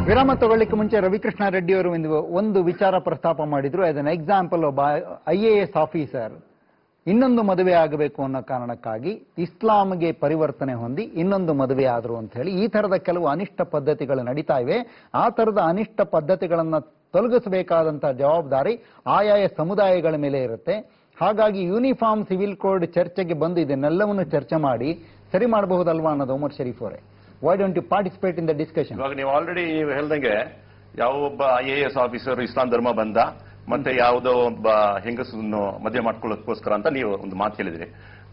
ವಿರಾಮ ತಗೊಳ್ಳಿಕ್ಕೆ ಮುಂಚೆ ರವಿಕೃಷ್ಣ ರೆಡ್ಡಿ ಅವರು ಒಂದು ಒಂದು ವಿಚಾರ ಪ್ರಸ್ತಾಪ ಮಾಡಿದ್ರು ಆಸ್ ಅನ್ ಎಕ್ಸಾಂಪಲ್ ಒಬ್ಬ ಐ ಎ ಎಸ್ ಆಫೀಸರ್ ಇನ್ನೊಂದು ಮದುವೆ ಆಗಬೇಕು ಅನ್ನೋ ಕಾರಣಕ್ಕಾಗಿ ಇಸ್ಲಾಂಗೆ ಪರಿವರ್ತನೆ ಹೊಂದಿ ಇನ್ನೊಂದು ಮದುವೆ ಆದ್ರು ಅಂತ ಹೇಳಿ ಈ ತರದ ಕೆಲವು ಅನಿಷ್ಟ ಪದ್ಧತಿಗಳು ನಡೀತಾ ಇವೆ ಆ ತರದ ಅನಿಷ್ಟ ಪದ್ಧತಿಗಳನ್ನ ತೊಲಗಿಸಬೇಕಾದಂತಹ ಜವಾಬ್ದಾರಿ ಆಯಾಯ ಸಮುದಾಯಗಳ ಮೇಲೆ ಇರುತ್ತೆ ಹಾಗಾಗಿ ಯೂನಿಫಾರ್ಮ್ ಸಿವಿಲ್ ಕೋಡ್ ಚರ್ಚೆಗೆ ಬಂದು ಇದನ್ನೆಲ್ಲವನ್ನು ಚರ್ಚೆ ಮಾಡಿ ಸರಿ ಮಾಡಬಹುದಲ್ವಾ ಅನ್ನೋದು ಉಮರ್ ಶರೀಫ್ ಅವರೇ why don't you participate in the discussion ಇವಾಗ ನೀವು ಆಲ್ರೆಡಿ ನೀವು ಹೇಳ್ದಂಗೆ ಯಾವ ಒಬ್ಬ I A S officer Islam ಧರ್ಮ ಬಂದ ಮತ್ತೆ ಯಾವುದೋ ಒಬ್ಬ ಹೆಂಗಸನ್ನು ಮದುವೆ ಮಾಡ್ಕೊಳ್ಳೋದಕ್ಕೋಸ್ಕರ ಅಂತ ನೀವು ಒಂದು ಮಾತು ಹೇಳಿದ್ರಿ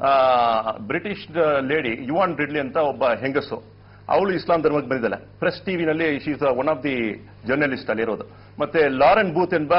ಬ್ರಿಟಿಷ್ ಲೇಡಿ ಯುವಾನ್ ರಿಡ್ಲಿ ಅಂತ ಒಬ್ಬ ಹೆಂಗಸು ಅವಳು ಇಸ್ಲಾಂ ಧರ್ಮಕ್ಕೆ ಬಂದಿದ್ದಾಳೆ ಪ್ರೆಸ್ ಟಿವಿನಲ್ಲಿ she's one of the journalist ಅಲ್ಲಿರೋದು ಮತ್ತೆ ಲಾರೆನ್ ಬೂತ್ ಎಂಬ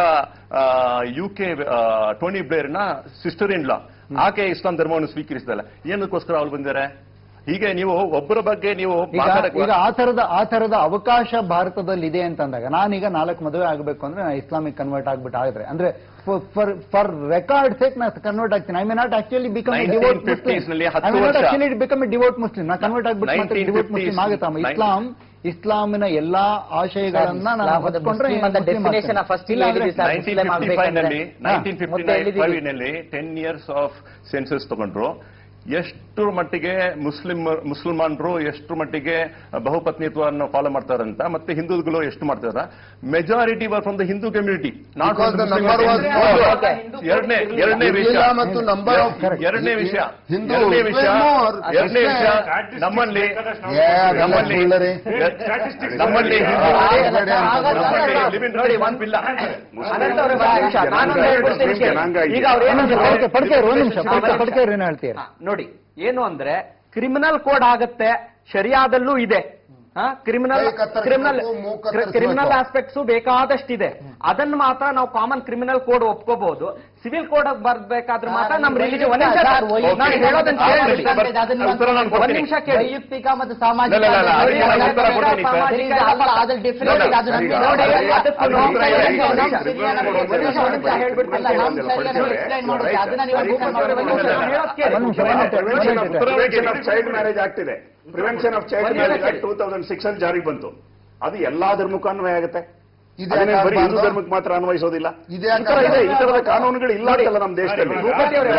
ಯು ಕೆ ಟೋನಿ ಬ್ಲೇರ್ ನ ಸಿಸ್ಟರ್ ಇನ್ ಲಾ ಆಕೆ ಇಸ್ಲಾಂ ಧರ್ಮವನ್ನು ಸ್ವೀಕರಿಸಿದಲ್ಲ ಏನಕ್ಕೋಸ್ಕರ ಅವಳು ಬಂದಿದ್ದಾರೆ ಹೀಗೆ ನೀವು ಒಬ್ಬರ ಬಗ್ಗೆ ನೀವು ಈಗ ಮಾತಾಡಕ್ಕೆ ಈಗ ಆ ತರದ ಆ ತರದ ಅವಕಾಶ ಭಾರತದಲ್ಲಿ ಇದೆ ಅಂತ ಅಂದಾಗ ನಾನೀಗ ನಾಲ್ಕು ಮದುವೆ ಆಗಬೇಕು ಅಂದ್ರೆ ನಾನು ಇಸ್ಲಾಮಿಕ್ ಕನ್ವರ್ಟ್ ಆಗ್ಬಿಟ್ಟು ಆಗಿದ್ರೆ ಅಂದ್ರೆ ಫಾರ್ ಫಾರ್ ರೆಕಾರ್ಡ್ ಸೇಕ್ ನಾ ಕನ್ವರ್ಟ್ ಆಗ್ತೀನಿ I may not actually become 1950s ನಲ್ಲಿ ಹತ್ತು ವರ್ಷ. ಆಕ್ಚುಲಿ ಬಿಕಮ್ ಡಿವೋಟ್ ಮುಸ್ಲಿಂ ನಾ ಕನ್ವರ್ಟ್ ಆಗ್ಬಿಟ್ಟು ಮತ್ತೆ ಡಿವೋಟ್ 1950s ಮುಸ್ಲಿಂ ಆಗುತ್ತಮ್ಮ ನೈನ್- ಇಸ್ಲಾಂ ಇಸ್ಲಾಮಿನ ಎಲ್ಲಾ ಆಶಯಗಳನ್ನ ನಾನು ಇಸ್ಲಾಮದ ಹೊತ್ಕೊಂಡ್ರೆ ಮುಸ್ಲಿಂ ಅಂತ ಮುಸ್ಲಿಂ definition ಆಗ್ತೇನೆ. first ಇಲ್ಲ ಅಂದ್ರೆ- ಹೇಳಿದ್ವಿ ಸರ್. ಮುಸ್ಲಿಂ 1955 ನಲ್ಲಿ ಆಗ್ಬೇಕಂದ್ರೆ. ಮತ್ತೆ ಎಲ್ಲಿದ್ದೀವಿ? 1955 ನಲ್ಲಿ ಟೆನ್ ಇಯರ್ಸ್ ಆಫ್ ಸೆನ್ಸಸ್ ತಗೊಂಡ್ರು ಎಷ್ಟು ಮಟ್ಟಿಗೆ ಮುಸ್ಲಿಂ ಮುಸಲ್ಮಾನರು ಎಷ್ಟು ಮಟ್ಟಿಗೆ ಬಹುಪತ್ನಿತ್ವವನ್ನು ಫಾಲೋ ಮಾಡ್ತಾರಂತ ಮತ್ತೆ ಹಿಂದೂಗಳು ಎಷ್ಟು ಮಾಡ್ತಾರ majority were from the Hindu community not Because the number was more. ಎರಡನೇ ಎರಡನೇ ವಿಷಯ ಇರ್ಲಿಲ್ಲ ಮತ್ತು number of ಎರಡನೇ ವಿಷಯ ಹಿಂದೂ ಎರಡನೇ ವಿಷಯ Muslim more. ಎರಡನೇ ವಿಷಯ ಅಷ್ಟೇ. ನಮ್ಮಲ್ಲಿ ಏ, ಅದೆಲ್ಲ ನಮ್ಮಲ್ಲಿ ಸುಳ್ಳರಿ. ನಮ್ಮಲ್ಲಿ ಆಗಬೇಡಿ ಅಂತ ನಮ್ಮಲ್ಲಿ live in ನೋಡಿ, one ಬಿಲ್ಲ ಅನಂತ ಅವರೇ ಬಹಳ ನಿಮಿಷ. ನಾನೊಂದು ಹೇಳ್ಬಿಡ್ತೀನಿ ಕೇಳಿ. ಈಗ ಅವ್ರು ಏನು ಪಡ್ಕೆ- ಪಡ್ಕೆಯವ್ರು, ಒಂದ್ ನಿಮಿಷ ಪಡ್ಕೆ- ಪಡ್ಕೆಯವ್ರು ಏನು ಹೇಳ್ತೀರಾ ಹಾ, ನೋಡಿ ಏನು ಅಂದ್ರೆ ಕ್ರಿಮಿನಲ್ ಕೋಡ್ ಆಗತ್ತೆ ಶರಿಯಾದಲ್ಲೂ ಇದೆ ಕ್ರಿಮಿನಲ್ ಕೈ ಕತ್ತರಿಸ್ಬೇಕು, ಕ್ರಿಮಿನಲ್ ಮೂಗು ಕತ್ತರಿಸ್ಬೇಕು. ಕ್ರಿಮಿನಲ್ ಆಸ್ಪೆಕ್ಟ್ಸ್ ಬೇಕಾದಷ್ಟಿದೆ ಅದನ್ನ ಮಾತ್ರ ನಾವು ಕಾಮನ್ ಕ್ರಿಮಿನಲ್ ಕೋಡ್ ಒಪ್ಕೋಬಹುದು ಸಿವಿಲ್ ಕೋಡ್ ಬರ್ಬೇಕಾದ್ರೆ ಮಾತ್ರ ನಮ್ ರಿಲಿಜನ್ ಒಂದ್ ನಿಮಿಷ ಸರ್, ವೈ- ನಾನು ಹೇಳೋದನ್ನ ಓಕೆ. ಕೇಳಿ ಅದನ್ನ ಉತ್ತರ ನಾನು ಒಂದ್ ಕೊಡ್ತೀನಿ. ನಿಮಿಷ ಕೇಳಿ ವೈಯಕ್ತಿಕ ಮತ್ತು ಸಾಮಾಜಿಕ ಇಲ್ಲ, ಇಲ್ಲ, ಇಲ್ಲ, ಅದಕ್ಕೆ ನಾನು ಉತ್ತರ ಕೊಡ್ತೀನಿ ಸರ್. There is ಅಲ್ಲ, ಅದ್ರ difference ನೋಡಿ, ಇದೆ, ಅದು ನಮ್ಗೆ ನೋಡಿ, ನೋಡಿ, ಅದಕ್ಕೂ ಅದು ನಾವು ಉತ್ತರ ಇದೆ. ಒಂದು ನಿಮಿಷ, ಈಗ ಒಂದು ನಿಮಿಷ, ಟ್ರಿಬ್ಯುನಲ್ ಒಂದು ನಿಮಿಷ, ಒಂದು ನಿಮಿಷ ಹೇಳ್ಬಿಡ್ತೀನಿ. ಅಲ್ಲ, ನಾವು ಸರಿಯಾಗಿ explain ಮಾಡೋದು, ಅದನ್ನ ನೀವು ಅದಕ್ಕೆ Google ಮಾಡಿ, ಒಂದು ನಿಮಿಷ, ನಾನು ಹೇಳೋದ್ ಕೇಳಿ. ಒಂದ್ ನಿಮಿಷ, ಒಂದ್ ನಿಮಿಷ, ಒಂದ್ ಪ್ರಿವೆನ್ಷನ್ ನಿಮಿಷ. Of prevention of child marriage act ಇದೆ ಪ್ರಿವೆನ್ಷನ್ ಆಫ್ ಚೈಲ್ಡ್ ಒಂದೇ ಮ್ಯಾರೇಜ್ ಸರಿ. ಆಕ್ಟ್ ಟೂ ತೌಸಂಡ್ ಸಿಕ್ಸ್ ಅಲ್ಲಿ ಜಾರಿಗೆ ಬಂತು ಅದು ಎಲ್ಲಾ ಧರ್ಮಕ್ಕೂ ಅನ್ವಯ ಆಗುತ್ತೆ ಇದೆ ಅದನ್ನೇ ಬರೀ ಹಿಂದೂ ಯಾಕೆ ಧರ್ಮಕ್ಕೆ ಮಾತ್ರ ಅನ್ವಯಿಸೋದಿಲ್ಲ ಇದೆ ಈ ತರ ಇದೆ ಈ ತರದ ಕಾನೂನುಗಳು ಇಲ್ಲ ಅಂತಲ್ಲ ನಮ್ಮ ದೇಶದಲ್ಲಿ ಭೂಪತಿ ಅವರೇ,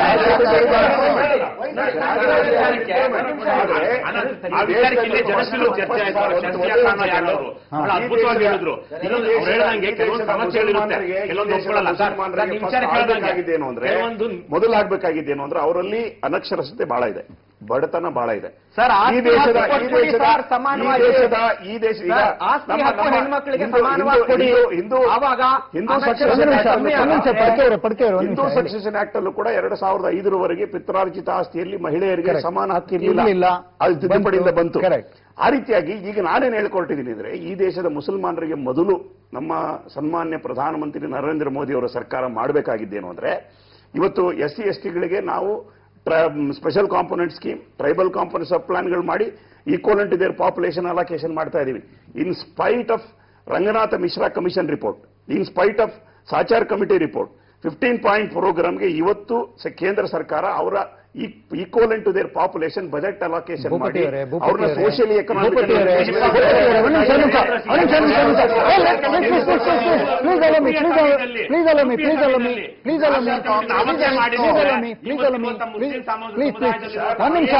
ಆದ್ರೆ ಆ ವಿಚಾರಕ್ಕೆ ಇಲ್ಲೇ ಜನಸಲು ಚರ್ಚೆ ಆಯ್ತು. ಚರ್ಚೆಯ ಕಾರಣ ಹೇಳೋರು. ಬಹಳ ಅದ್ಭುತವಾಗಿ ಹೇಳಿದ್ರು ಇನ್ನೊಂದು ಅವ್ರು ಹೇಳ್ದಂಗೆ ಕೆಲವೊಂದು ಸಮಸ್ಯೆಗಳಿರುತ್ತೆ ಕೆಲವೊಂದು ಒಪ್ಕೊಳ್ಳಲ್ಲ ಸರ್ ಸರ್, ನಿಮ್ಮ ವಿಚಾರ ಕೇಳ್ದಂಗೆ ಆಗ್ಬೇಕಾಗಿದ್ದೇನು ಅಂದ್ರೆ ಕೆಲವೊಂದು ಮೊದಲು ಆಗ್ಬೇಕಾಗಿದ್ದೇನು ಅಂದ್ರೆ ಅವರಲ್ಲಿ ಅನಕ್ಷರಸ್ಥತೆ ಬಹಳ ಇದೆ ಬಡತನ ಬಹಳ ಇದೆ ಸರ್, ಈ ಆಸ್ತಿ ದೇಶದ ಹಕ್ಕು ಈ ಕೊಟ್ಬಿಡಿ ದೇಶದ ಸರ್, ಈ ಸಮಾನವಾಗಿ. ದೇಶದ ಈ ದೇಶ ಈಗ ಸರ್, ಆಸ್ತಿ ನಮ್ಮ- ಹಕ್ಕು ನಮ್ಮ ಹೆಣ್ಮಕ್ಳಿಗೆ ಹಿಂದೂ- ಸಮಾನವಾಗಿ ಹಿಂದೂ- ಕೊಡಿ. ಹಿಂದೂ ಆವಾಗ ಹಿಂದೂ ಅನಕ್ಷರತೆ ಸಕ್ಸೆಷನ್ ಒಂದ್ ನಿಮಿಷ, ಆಕ್ಟ್ ಒಂದ್ ನಿಮಿಷ, ಪಡ್ಕೆಯವ್ರೆ, ಪಡ್ಕೆಯವ್ರೆ, ಒಂದ್ ಹಿಂದೂ ನಿಮಿಷ ಹೇಳಿ. ಸಕ್ಸೆಷನ್ ಆಕ್ಟ್ ಅಲ್ಲೂ ಕೂಡ ಎರಡು ಸಾವಿರದ ಐದರವರೆಗೆ ಪಿತ್ರಾರ್ಜಿತ ಆಸ್ತಿಯಲ್ಲಿ ಮಹಿಳೆಯರಿಗೆ Correct. ಸಮಾನ ಹಕ್ಕು ಇರ್ಲಿಲ್ಲ. ಇರಲಿಲ್ಲ ಅದು ತಿದ್ದುಪಡಿಯಿಂದ ಬಂತು. ಬಂತು Correct. ಆ ರೀತಿಯಾಗಿ ಈಗ ನಾನೇನು ಹೇಳ್ಕೊಟ್ಟಿದ್ದೀನಿ ಅಂದ್ರೆ ಈ ದೇಶದ ಮುಸಲ್ಮಾನರಿಗೆ ಮೊದಲು ನಮ್ಮ ಸನ್ಮಾನ್ಯ ಪ್ರಧಾನಮಂತ್ರಿ ನರೇಂದ್ರ ಮೋದಿ ಅವರ ಸರ್ಕಾರ ಮಾಡಬೇಕಾಗಿದ್ದೇನು ಅಂದ್ರೆ ಇವತ್ತು ಎಸ್ ಸಿ ಎಸ್ ಟಿಗಳಿಗೆ ನಾವು special component scheme tribal component sub ಪ್ಲಾನ್ಗಳು ಮಾಡಿ equivalent to their population allocation ಮಾಡ್ತಾ ಇದೀವಿ in spite of Ranganatha Mishra commission report in spite of Sachar committee report fifteen point ಪ್ರೋಗ್ರಾಮ್ಗೆ ಇವತ್ತು ಸ- ಕೇಂದ್ರ ಸರ್ಕಾರ ಅವರ equivalent to their population budget allocation ಮಾಡಿ ಭೂಪತಿ ಅವರೇ, ಭೂಪತಿ ಅವ್ರನ್ನ ಅವರೇ. ಸೋಷಿಯಲಿ ಭೂಪತಿ ಅವರೇ, ಭೂಪತಿ ಅವರೇ, ಒಂದ್ ನಿಮಿಷ, ಒಂದ್ ನಿಮಿಷ, ಒಂದ್ ನಿಮಿಷ, ಒಂದ್ ನಿಮಿಷ, ಒಂದ್ ನಿಮಿಷ. ಏ, let- let- please, please, please, please, please allow me, please allow- please allow me, please allow me, please allow me, please allow me, please allow me, please allow me, please, please, please, ಒಂದ್ ನಿಮಿಷ,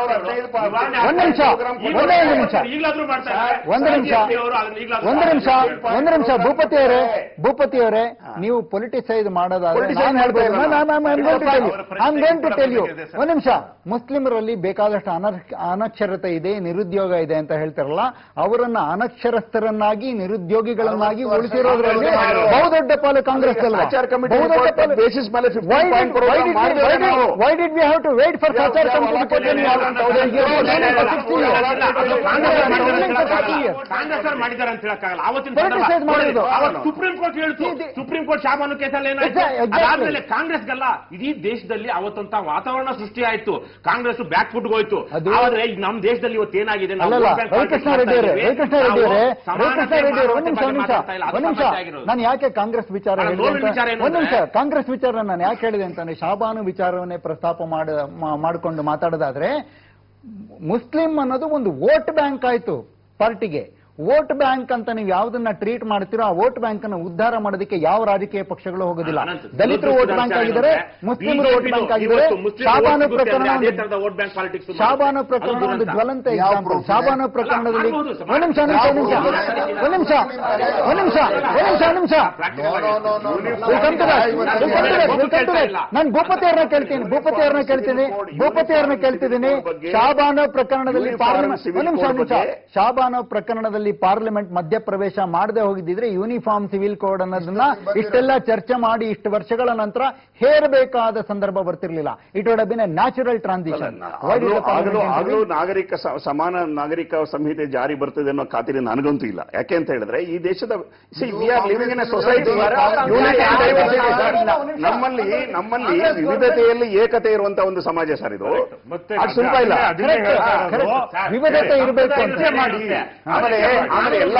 ಒಂದ್ ನಿಮಿಷ, ಒಂದೇ ಒಂದು ನಿಮಿಷ, ಒಂದು ನಿಮಿಷ, ಒಂದು ನಿಮಿಷ, ಒಂದು ನಿಮಿಷ, ಭೂಪತಿ ಅವರೇ, ಭೂಪತಿ ಅವರೇ, ನೀವು ಪೊಲಿಟಿಸೈಸ್ ಮಾಡೋದಾದ್ರೆ Politicize ನಾನು ಹೇಳ್ತಾ ಮಾಡ್ತಾ ಇಲ್ಲ ನಾನು I'm going to tell you, I'm going to tell you, ಇದೆ ಸರ್. ಒಂದ್ ನಿಮಿಷ ಮುಸ್ಲಿಮರಲ್ಲಿ ಬೇಕಾದಷ್ಟು ಅನರ್- ಅನಕ್ಷರತೆ ಇದೆ ನಿರುದ್ಯೋಗ ಇದೆ ಅಂತ ಹೇಳ್ತಾರಲ್ಲ ಅವರನ್ನ ಅನಕ್ಷರಸ್ಥರನ್ನಾಗಿ ನಿರುದ್ಯೋಗಿಗಳನ್ನಾಗಿ ಉಳಿಸಿರೋದ್ರಲ್ಲಿ ಬಹುದೊಡ್ಡ ಪಾಲು ಕಾಂಗ್ರೆಸ್ ಅಲ್ವಾ ಸಾಚಾರ್ ಕಮಿಟಿ ಬಹುದೊಡ್ಡ report ಪಾಲು basis ಮೇಲೆ 15 Why point did- why program did we- ಮಾಡಿದ್ದೇವೆ why did- ನಾವು. why did we have to wait for Yeah, Sachar yeah, committee yeah, report when we yeah, have- yeah, we have yeah, been running for yeah, 60 yeah, years? yeah, yeah, We have been running for 60 years. Congress ಅವ್ರು ಮಾಡಿದ್ದಾರೆ ಅಂತ ಹೇಳಕ್ಕಾಗಲ್ಲ ಅವತ್ತಿನ Politicize ಸಂದರ್ಭ ಮಾಡೋದು. ನೋಡಿ, ಅವತ್ತು supreme court ಹೇಳ್ತು See, the- supreme court Shah Bano ಕೇಸಲ್ಲಿ ಏನಾಯ್ತು Exactly, exactly. ಅದಾದ್ಮೇಲೆ ಕಾಂಗ್ರೆಸ್ಗಲ್ಲ ಇಡೀ ದೇಶದಲ್ಲಿ ಅವತ್ತಂತ ವಾತಾವರಣ ಸೃಷ್ಟಿ ಆಯ್ತು ಕಾಂಗ್ರೆಸ್ ಬ್ಯಾಕ್ ಫುಟ್ ಹೋಯ್ತು ಅದು- ಆದ್ರೆ ಈಗ ನಮ್ಮ ದೇಶದಲ್ಲಿ ಇವತ್ತು ಏನಾಗಿದೆ ನಾವು ಅಲ್ಲಲ್ಲ vote bank Ravikrishna politics Reddy ಅವರೇ ಮಾಡ್ತಾ ರವಿಕೃಷ್ಣ ಇದೀವಿ. ರೆಡ್ಡಿ ಅವರೇ ನಾವು ಸಮಾನತೆ, ರವಿಕೃಷ್ಣ ರೆಡ್ಡಿ ಅವರೇ ಒಂದ್ ನಿಮಿಷ ಮಾನವತೆ ಒಂದ್ ನಿಮಿಷ ಮಾತಾಡ್ತಾ ಇಲ್ಲ, ಅದು ಒಂದ್ ನಿಮಿಷ ಸಮಸ್ಯೆ ಆಗಿರೋದು. ನಾನು ಯಾಕೆ ಕಾಂಗ್ರೆಸ್ ವಿಚಾರ ಅಲ್ಲ, ಹೇಳಿದೆ ನೋವಿನ ವಿಚಾರ ಅಂತ ಏನು ಒಂದ್ ನಿಮಿಷ ಅಂದ್ರೆ- ಕಾಂಗ್ರೆಸ್ ವಿಚಾರ ನಾನು ಯಾಕೆ ಹೇಳಿದೆ ಅಂತಂದ್ರೆ ಶಾಬಾನು ವಿಚಾರವನ್ನೇ ಪ್ರಸ್ತಾಪ ಮಾಡ ಮಾ- ಮಾಡ್ಕೊಂಡು ಮಾತಾಡೋದಾದ್ರೆ ಮುಸ್ಲಿಂ ಅನ್ನೋದು ಒಂದು ವೋಟ್ ಬ್ಯಾಂಕ್ ಆಯ್ತು ಪಾರ್ಟಿಗೆ ವೋಟ್ ಬ್ಯಾಂಕ್ ಅಂತ ನೀವು ಯಾವ್ದನ್ನ ಟ್ರೀಟ್ ಮಾಡ್ತೀರೋ ಆ ವೋಟ್ ಬ್ಯಾಂಕ್ ಅನ್ನು ಉದ್ಧಾರ ಮಾಡೋದಕ್ಕೆ ಯಾವ ರಾಜಕೀಯ ಪಕ್ಷಗಳು ಹೋಗೋದಿಲ್ಲ ಅನಂತ್, ದಲಿತರು ವೋಟ್ ಬ್ಯಾಂಕ್ ಆಗಿದ್ದಾರೆ ಮುಸ್ಲಿಮರು ವೋಟ್ ಬ್ಯಾಂಕ್ ಆಗಿದ್ದಾರೆ ಶಾಬಾನು ಪ್ರಕರಣ ಒಂದು- ವೋಟ್ ಬ್ಯಾಂಕ್ ಪಾಲಿಟಿಕ್ಸ್ ಶಾಬಾನು ಪ್ರಕರಣ ಒಂದು ಜ್ವಲಂತ ಯಾವ ಎಕ್ಸಾಂಪಲ್ proof? ಶಾಬಾನು ಪ್ರಕರಣದಲ್ಲಿ ಆಗ್ಬೋದು ಸರ್. ಒಂದ್ ನಿಮಿಷ ಒಂದ್ ನಿಮಿಷ ಒಂದ್ ನಿಮಿಷ ಒಂದ್ ನಿಮಿಷ ಒಂದ್ ನಿಮಿಷ ಒಂದ್ ನಿಮಿಷ ಒಂದ್ ನಿಮಿಷ No, no, no, no, no. We'll come to that. We'll come to that. We'll come to that. ನಾನು ಭೂಪತಿ ಅವ್ರನ್ನ ಕೇಳ್ತೀನಿ ಭೂಪತಿ ಅವ್ರನ್ನ ಕೇಳ್ತೀನಿ ಭೂಪತಿ ಅವ್ರನ್ನ ಕೇಳ್ತಿದ್ದೀನಿ ಶಾಬಾನೋ ಪ್ರಕರಣದಲ್ಲಿ ಪಾರ್ಲಿಮೆಂಟ್ ಒಂದ್ ನಿಮಿಷ ಒಂದ್ ನಿಮಿಷ ಶಾಬಾನೋ ಪ್ರಕರಣದಲ್ಲಿ ಪಾರ್ಲಿಮೆಂಟ್ ಮಧ್ಯಪ್ರವೇಶ ಮಾಡದೆ ಹೋಗಿದ್ದಿದ್ರೆ ಯೂನಿಫಾರ್ಮ್ ಸಿವಿಲ್ ಕೋಡ್ ಅನ್ನೋದನ್ನ ಇಷ್ಟೆಲ್ಲ ಚರ್ಚೆ ಮಾಡಿ ಇಷ್ಟು ವರ್ಷಗಳ ನಂತರ ಹೇರಬೇಕಾದ ಸಂದರ್ಭ ಬರ್ತಿರ್ಲಿಲ್ಲ it would been a natural transition ಆಗಲೂ ಆಗಲೂ ಆಗಲೂ ನಾಗರಿಕ ಸ- ಸಮಾನ ನಾಗರಿಕ ಸಂಹಿತೆ ಜಾರಿ ಬರ್ತದೆ ಅನ್ನೋ ಖಾತಿರಿ ನನಗಂತೂ ಇಲ್ಲ ಯಾಕೆ ಅಂತ ಹೇಳಿದ್ರೆ ಈ ದೇಶದ we are living in a society ನಮ್ಮಲ್ಲಿ ನಮ್ಮಲ್ಲಿ ವಿವಿಧತೆಯಲ್ಲಿ ಏಕತೆ ಇರುವಂತ ಒಂದು ಸಮಾಜ ಸರ್ ಇದು ಅದು ಸುಲಭ ಇಲ್ಲ ವಿವಿಧತೆ ಇರಬೇಕು ಅಂತ ಚರ್ಚೆ ಮಾಡಿ. ಆಮೇಲೆ ಆಮೇಲೆ ಎಲ್ಲಾ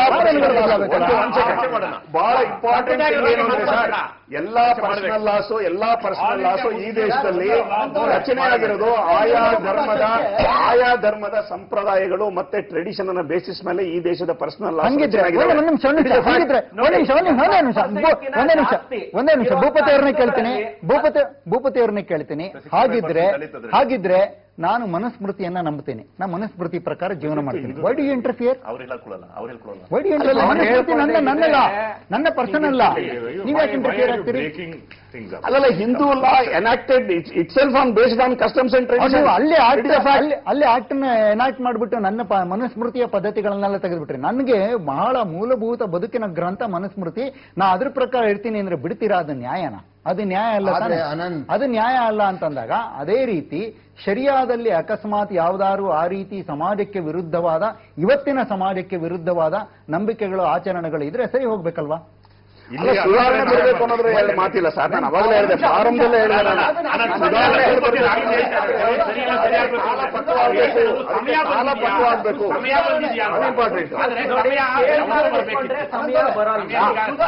ಬಹಳ ಇಂಪಾರ್ಟೆಂಟ್ ಏನು ಅಂದ್ರೆ ಸರ್ ಎಲ್ಲಾ ಪರ್ಸನಲ್ ಲಾಸು ಎಲ್ಲಾ ಪರ್ಸನಲ್ ಲಾಸು ಈ ದೇಶದಲ್ಲಿ ರಚನೆ ಆಗಿರೋದು ಆಯಾ ಧರ್ಮದ ಆಯಾ ಧರ್ಮದ ಸಂಪ್ರದಾಯಗಳು ಮತ್ತೆ ಟ್ರೆಡಿಷನ್ ಅನ್ನ ಬೇಸಿಸ್ ಮೇಲೆ ಈ ದೇಶದ ಪರ್ಸನಲ್ ಲಾಸ್ ಹಂಗಿದ್ರೆ ಒಂದೇ ನಿಮಿಷ ಒಂದೇ ನಿಮಿಷ ಹಂಗಿದ್ರೆ ಒಂದೇ ನಿಮಿಷ ಒಂದೇ ಒಂದೇ ನಿಮಿಷ ಬು- ಒಂದೇ ನಿಮಿಷ ಒಂದೇ ನಿಮಿಷ ಭೂಪತಿ ಅವ್ರನ್ನೇ ಕೇಳ್ತೀನಿ ಭೂಪತಿ ಭೂಪತಿ ಅವ್ರನ್ನೇ ಕೇಳ್ತೀನಿ ಹಾಗಿದ್ರೆ ಹಾಗಿದ್ರೆ ನಾನು ಮನುಸ್ಮೃತಿಯನ್ನ ನಂಬ್ತೀನಿ ನಾ ಮನುಸ್ಮೃತಿ ಪ್ರಕಾರ ಜೀವನ ಮಾಡ್ತೀನಿ ವೈ ಡು ಇಂಟರ್ಫಿಯರ್ ಅವ್ರು ಹೇಳ್ಕೊಳ್ಳಲ್ಲ ಅವ್ರು ಹೇಳ್ಕೊಳ್ಳಲ್ಲ ವೈ ಡು ಇಂಟರ್ಫಿಯರ್ ಮನುಸ್ಮೃತಿ ನನ್ನ ನನ್ನಲ್ಲ ನನ್ನ ಪರ್ಸನ್ ಅಲ್ಲ ನೀವ್ ಯಾಕೆ ಇಂಟರ್ಫಿಯರ್ ಆಗ್ತೀರಿ ಅಲ್ಲಲ್ಲ Hindu law enacted itself on based on customs and ಅವ್ರು ಟ್ರೆಡಿಷನ್ ನೀವು ಅಲ್ಲಿ ಆಕ್ಟ್ ಅಲ್ಲಿ ಅಲ್ಲಿ ಆಕ್ಟ್ ಎನಾಕ್ಟ್ ಮಾಡ್ಬಿಟ್ಟು ನನ್ನ ಪ- ಮನುಸ್ಮೃತಿಯ ಪದ್ಧತಿಗಳನ್ನೆಲ್ಲ ತೆಗೆದ್ಬಿಟ್ರಿ ನನಗೆ ಬಹಳ ಮೂಲಭೂತ ಬದುಕಿನ ಗ್ರಂಥ ಮನುಸ್ಮೃತಿ ನಾ ಅದ್ರ ಪ್ರಕಾರ ಹೇಳ್ತೀನಿ ಅಂದ್ರೆ ಬಿಡ್ತೀರಾ ಅದು ನ್ಯಾಯನ ಅದು ನ್ಯಾಯ ಅಲ್ಲ ಆದ್ರೆ ತಾನೇ? ಅನಂತ್. ಅದು ನ್ಯಾಯ ಅಲ್ಲ ಅಂತಂದಾಗ ಅದೇ ರೀತಿ ಶರಿಯಾದಲ್ಲಿ ಅಕಸ್ಮಾತ್ ಯಾವ್ದಾದ್ರು ಆ ರೀತಿ ಸಮಾಜಕ್ಕೆ ವಿರುದ್ಧವಾದ ಇವತ್ತಿನ ಸಮಾಜಕ್ಕೆ ವಿರುದ್ಧವಾದ ನಂಬಿಕೆಗಳು ಆಚರಣೆಗಳು ಇದ್ರೆ ಸರಿ ಹೋಗ್ಬೇಕಲ್ವಾ ಅಲ್ಲ, ಸುಧಾರಣೆ ಬರಬೇಕು ಅನ್ನೋದ್ರ ಎರಡು ಮಾತಿಲ್ಲ ಸರ್ ನಾನು ಅವಾಗಲೇ ಹೇಳಿದೆ ಪ್ರಾರಂಭದಲ್ಲೇ ಹೇಳಿದೆ ನಾನು ಸುಧಾರಣೆ ಕಾಲ ಪಕ್ವವಾಗ್ಬೇಕು. ಅದಕ್ಕೆ ಕಾಲ ಪಕ್ವವಾಗ್ಬೇಕು. ಸಮಯ ಬಂದಿದೆಯಾ ಅದು important. ಆದ್ರೆ ಸಮಯ ಯಾವಾಗ ಬರ್ಬೇಕಿತ್ತು? ಸಮಯ ಬರಲ್ಲ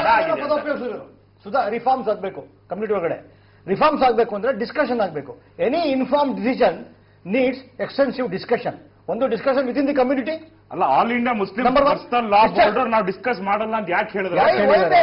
ಸುಧಾ ರಿಫಾರ್ಮ್ಸ್ ಆಗಬೇಕು ಕಮ್ಯುನಿಟಿ ಒಳಗಡೆ ರಿಫಾರ್ಮ್ಸ್ ಆಗಬೇಕು ಅಂದ್ರೆ ಡಿಸ್ಕಷನ್ ಆಗಬೇಕು any inform decision needs extensive discussion ಒಂದು discussion with in the community ಅಲ್ಲ all India Muslim Number one. Personal law Discuss- board ನಾವು ಡಿಸ್ಕಸ್ ಮಾಡಲ್ಲ ಅಂತ ಯಾಕೆ ಹೇಳಿದ್ರೆ ಯಾಕೆ ಹೇಳಿದ್ದಾರೆ?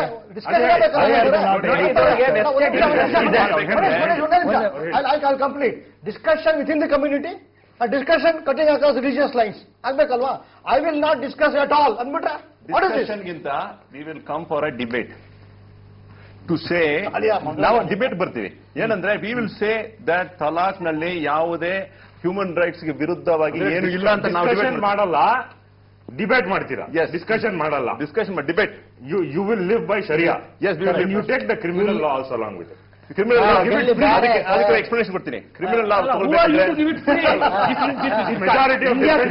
Complete discussion with in the community discussion cutting across religious lines ಆಗ್ಬೇಕಲ್ವಾ I will not discuss at all ಅಂದ್ಬಿಟ್ರೆ ವಾಟ್ ಇಸ್ ದಿಸ್ ಡಿಸ್ಕಷನ್ಗಿಂತ we will come for a debate to say ಅಳಿಯ ಮಗ- ನಾವು ಡಿಬೇಟ್ ಬರ್ತೀವಿ ಏನಂದ್ರೆ we will say that talaq ನಲ್ಲಿ ಯಾವುದೇ ಹ್ಯೂಮನ್ ರೈಟ್ಸ್ ಗೆ ವಿರುದ್ಧವಾಗಿ ಏನು ಇಲ್ಲ ಅಂತ ನಾವು ಡಿಸ್ಕಷನ್ ಮಾಡಲ್ಲ ಡಿಬೇಟ್ ಮಾಡ್ತೀರಾ Yes. ಡಿಸ್ಕಷನ್ ಮಾಡಲ್ಲ discussion debate you you will live by sharia Yes, we will live you by- take the criminal law also along with criminal Ah, give it free. ಅದಕ್ಕೆ ಅದಕ್ಕೆ ಎಕ್ಸ್ಪ್ಲನೇಷನ್ ಕೊಡ್ತೀನಿ ಕ್ರಿಮಿನಲ್ ಲಾ majority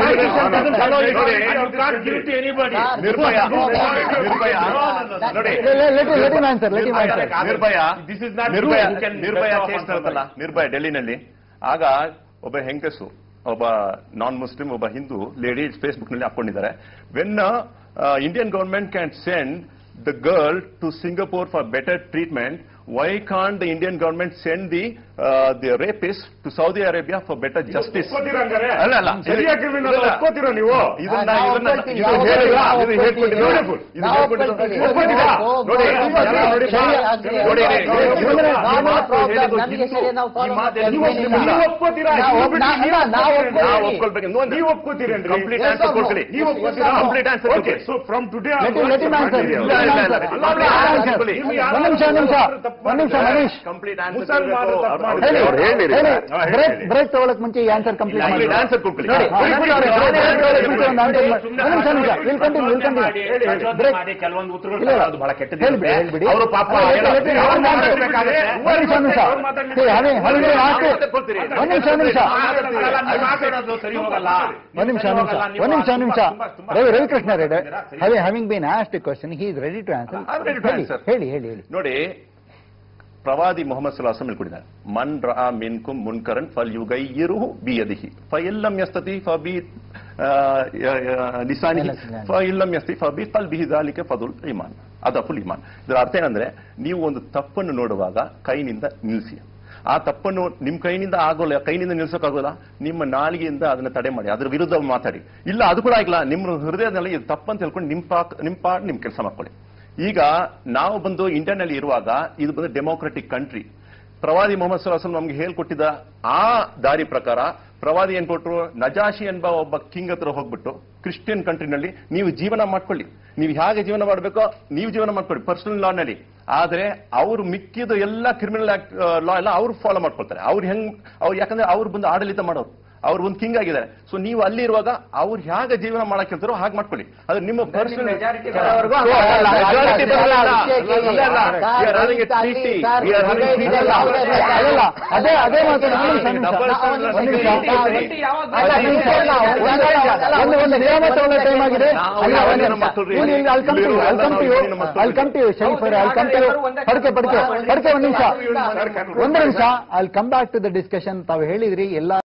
Nirbhaya Nirbhaya ನೋಡಿ let him answer let him answer Nirbhaya This is not Nirbhaya true. You can Nirbhaya withdraw case from ನಡೆದಲ್ಲ ನಿರ್ಭಯ ಡೆಲ್ಲಿನಲ್ಲಿ ಆಗ ಒಬ್ಬ ಹೆಂಗಸು ಒಬ್ಬ ನಾನ್ ಮುಸ್ಲಿಂ ಒಬ್ಬ ಹಿಂದೂ ಲೇಡಿ ಫೇಸ್ಬುಕ್ ನಲ್ಲಿ ಹಾಕೊಂಡಿದ್ದಾರೆ when Indian government can send the girl to Singapore for better treatment why can't the Indian government send the the rapists to Saudi Arabia for better justice ಅಲ್ಲ ಅಲ್ಲ ಶರಿಯಾ ಕ್ರಿಮಿನಲ್ ಇಲ್ಲ. ಒಪ್ಕೋತೀರಾ ನೀವು ಇದನ್ನ ನಾವು ಇದನ್ನ ಒಪ್ಕೊಳ್ತೀವಿ. ಇದು ನಾವು ಹೇಳಿಲ್ಲ, ಒಪ್ಕೊಳ್ತೀವಿ. ಇದು ಹೇಳ್ಕೊಟ್ಟಿದ್ದು ನಾವು beautiful. ಇದು ನಾವು ಹೇಳ್ಕೊಟ್ಟಿದ್ದು ಒಪ್ಕೊಳ್ತೀವಿ. ಒಪ್ಕೊಳ್ತೀರಾ? ನೋಡಿ ನಾವು ನೋಡಿ ಶರಿಯಾ ಆಗ್ಲಿ. ನೋಡಿ ನಾವು ಇವನ್ನ ನಾವು ಈ ಮಾತು problem, ಹೇಳಿದ್ದು ನಮಗೆ ಹಿಂದೂ, ಶರಿಯಾ ನಾವು ಈ follow ಮಾತು ಮಾಡ್ತೀವಿ. ನೀವು ಒಪ್ಪಿಲ್ಲ. ನೀವು ಒಪ್ಕೋತೀರಾ? ನಾವು ನೀವು ಒಪ್- ಬಿಟ್ಟು ಅಲ್ಲ, ನಾವು ಒಪ್ಕೋತೀರಾ? ನಾವು ಒಪ್ಕೊಳ್ತೀವಿ. ಒಪ್ಕೊಳ್ಬೇಕು ಇನ್ನೊಂದು ನೀವು ಒಪ್ಕೋತೀರೇನ್ರಿ complete Yes answer or no? ಕೊಡ್ಕೊಳ್ಳಿ ನೀವು ಒಪ್ಕೋತೀರಾ ಕಂಪ್ಲೀಟ್ ಆನ್ಸರ್ ಓಕೆ ಕೊಡ್ಕೊಳ್ಳಿ so from today Let him- let him answer. ಇಲ್ಲ, ಇಲ್ಲ, ಇಲ್ಲ, ಇಲ್ಲ. ಅಲ್ಲ, ಅಲ್ಲ, Complete ಅಲ್ಲ, answer ನಿಮ್ಗೆ ಕೊಡಿ. ಯಾರು ಒಂದ್ ನಿಮಿಷ ಒಂದ್ ನಿಮಿಷ ಒಂದ್ ನಿಮಿಷ ಮನೀಶ್ ಕಂಪ್ಲೀಟ್ ಮುಸಲ್ಮಾನರು ತಪ್ಪು ಆನ್ಸರ್ ಮಾಡಿದ್ರೆ ಹೇಳಿ ಅವ್ರು ಹೇಳಿರಿ ಹೇಳಿ ಸರ್. ಹಾ, ಹೇಳಿ, ಬ್ರೇಕ್ ಹೇಳಿ. ಬ್ರೇಕ್ ತಗೊಳಕ್ ಮುಂಚೆ ಈ ಆನ್ಸರ್ ಕಂಪ್ಲೀಟ್ ಮಾಡಿ ಕಂಪ್ಲೀಟ್ ಆನ್ಸರ್ ಕೊಡ್ಕೊಳ್ಳಿ ನೋಡಿ ಹಾ, ಬ್ರೇಕ್ ಹೇಳಿ, ತಗೊಳಕ್ ಹೇಳಿ, ಮುಂಚೆ ಹೇಳಿ, ಒಂದು answer ಮಾಡಿ. ಸುಮ್ನೆ ಒಂದ್ ನಿಮಿಷ ಒಂದ್ ನಿಮಿಷ ವಿಲ್ ಕಂಟಿನ್ಯೂ ವಿಲ್ ಪ್ರಚೋದನೆ ಮಾಡಿ, ಕಂಟಿನ್ಯೂ ಪ್ರಚೋದನೆ ಬ್ರೇಕ್ ಮಾಡಿ ಕೆಲವೊಂದು ಉತ್ತರಗಳು ಇಲ್ಲ, ಇಲ್ಲ. ಅದು ಬಹಳ ಕೆಟ್ಟದ್ದು ಹೇಳ್ಬಿಡಿ, ಇರುತ್ತೆ. ಹೇಳ್ಬಿಡಿ. ಅವರು ಪಾಪ ಅಲ್ಲ, ಹೇಳೋ- let him- ಅವ್ರು ಅವ್ರು ಮಾತಾಡ್ಬೇಕಾದ್ರೆ ಒಂದ್ ನಿಮಿಷ ಒಂದ್ ನಿಮಿಷ See, having- having been asked- ಒಂದ್ ನಿಮಿಷ ಒಂದ್ ನಿಮಿಷ ಮಾತಾಡಲ್ಲ, ನೀವು ಮಾತಾಡೋದು ಸರಿ ಹೋಗಲ್ಲ ಒಂದ್ ನಿಮಿಷ ಒಂದ್ ನಿಮಿಷ ಒಂದ್ ನಿಮಿಷ ಒಂದ್ ನಿಮಿಷ Ravi Ravikrishna Reddy having having been asked question he is ready to answer I'm ready to answer. ಹೇಳಿ ಹೇಳಿ ಹೇಳಿ ನೋಡಿ ಪ್ರವಾದಿ ಮೊಹಮ್ಮದ್ ಸಲಾಸಂ ಹೇಳ್ಕೊಟ್ಟಿದ್ದಾರೆ ಮನ್ ರಾ ಮಿನ್ಕುಂ ಮುನ್ಕರನ್ ಫಲ್ ಯುಗೈಯಿರುಹು ಬಿಯದಿಹಿ ಫಯಿಲ್ಲಂ ಯಸ್ತತಿ ಫಬಿ ಲಿಸಾನಿಹಿ ಫಯಿಲ್ಲಂ ಯಸ್ತಿ ಫಬಿ ಕಲ್ಬಿಹಿ ದಾಲಿಕೆ ಫದುಲ್ ಇಮಾನ್ ಅದಫುಲ್ ಇಮಾನ್ ಇದರ ಅರ್ಥ ಏನಂದ್ರೆ ನೀವು ಒಂದು ತಪ್ಪನ್ನು ನೋಡುವಾಗ ಕೈನಿಂದ ನಿಲ್ಲಿಸಿ ಆ ತಪ್ಪನ್ನು ನಿಮ್ ಕೈನಿಂದ ಆಗೋಲ್ಲ ಕೈನಿಂದ ನಿಲ್ಸೋಕ್ಕಾಗೋಲ್ಲ ನಿಮ್ಮ ನಾಲಿಗೆಯಿಂದ ಅದನ್ನ ತಡೆ ಮಾಡಿ ಅದ್ರ ವಿರುದ್ಧ ಮಾತಾಡಿ ಇಲ್ಲ ಅದು ಕೂಡ ಆಗಿಲ್ಲ ನಿಮ್ಮ ಹೃದಯದಲ್ಲಿ ಇದು ತಪ್ಪಂತ ಹೇಳ್ಕೊಂಡು ನಿಮ್ ಪಾಕ್ ನಿಮ್ ಪಾಡ್ ನಿಮ್ ಕೆಲಸ ಮಾಡ್ಕೊಳ್ಳಿ ಈಗ ನಾವು ಬಂದು ಇಂಟರ್ನಲ್ಲಿ ಇರುವಾಗ ಇದು ಬಂದು ಡೆಮೋಕ್ರೆಟಿಕ್ ಕಂಟ್ರಿ ಪ್ರವಾದಿ ಮೊಹಮ್ಮದ್ ಸುಲ್ಲಾಹ್ ನಮ್ಗೆ ಹೇಳ್ಕೊಟ್ಟಿದ್ದ ಆ ದಾರಿ ಪ್ರಕಾರ ಪ್ರವಾದಿ ಏನ್ ಕೊಟ್ರು ನಜಾಶಿ ಎಂಬ ಒಬ್ಬ ಕಿಂಗ್ ಹತ್ರ ಹೋಗ್ಬಿಟ್ಟು ಕ್ರಿಶ್ಚಿಯನ್ ಕಂಟ್ರಿನಲ್ಲಿ ನೀವು ಜೀವನ ಮಾಡ್ಕೊಳ್ಳಿ ನೀವು ಹೇಗೆ ಜೀವನ ಮಾಡಬೇಕೋ ನೀವು ಜೀವನ ಮಾಡ್ಕೊಳ್ಳಿ ಪರ್ಸನಲ್ ಲಾ ನಲ್ಲಿ ಆದ್ರೆ ಅವ್ರು ಮಿಕ್ಕಿದ ಎಲ್ಲ ಕ್ರಿಮಿನಲ್ ಲಾ ಎಲ್ಲ ಅವ್ರು ಫಾಲೋ ಮಾಡ್ಕೊಳ್ತಾರೆ ಅವ್ರು ಹೆಂಗ್ ಅವ್ರು ಯಾಕಂದ್ರೆ ಅವ್ರು ಬಂದು ಆಡಳಿತ ಮಾಡೋರು ಅವ್ರು ಒಂದು ಕಿಂಗ್ ಆಗಿದ್ದಾರೆ ಸೊ ನೀವು ಅಲ್ಲಿ ಇರುವಾಗ ಅವ್ರು ಹೇಗೆ ಜೀವನ ಮಾಡಕ್ ಹೇಳ್ತಾರೋ ಹಾಗೆ ಮಾಡ್ಕೊಳ್ಳಿ ಅದು ನಿಮ್ಮ ಪರ್ಸನಲ್ majority ಬರೋವರೆಗೂ ಹಂಗೆ ಮಾಡಲ್ಲ. majority ಬರಲ್ಲ. ಅಲ್ಲ, ಅಲ್ಲ, ಅಲ್ಲ. We are having a treaty. We are having a treaty. ಅಲ್ಲಲ್ಲ ಅದೇ ಅದೇ ಮಾತನ್ನ ಒಂದು ನಿಮಿಷ, Double ಒಂದು ನಿಮಿಷ. standard ಟ್ವೆಂಟಿ ಯಾವಾಗ ಅಲ್ಲ, ಬರುತ್ತೆ? ನಿಮಿಷ ಅಲ್ಲ, ಒಂದು- ಒಂದು ಒಂದು ನಿಯಮ ತಗೊಳ್ಳೋ ಟೈಮ್ ಆಗಿದೆ ನಾವು ಅಲ್ಲ, ಯಾವ ಒಂದು ಜನ ನಿಮಿಷ. ಮಕ್ಕಳು ರೀ? ಇಲ್ಲಿ, ಇಲ್ಲಿ, I'll come to you, I'll come to you, I'll come to you, Sharif ಅವರೇ, I'll come to you. ಪಡ್ಕೆ ಪಡ್ಕೆ ಪಡ್ಕೆ ಒಂದು ನಿಮಿಷ ಒಂದು ನಿಮಿಷ I'll come back to the discussion ತಾವು ಹೇಳಿದ್ರಿ ಎಲ್ಲ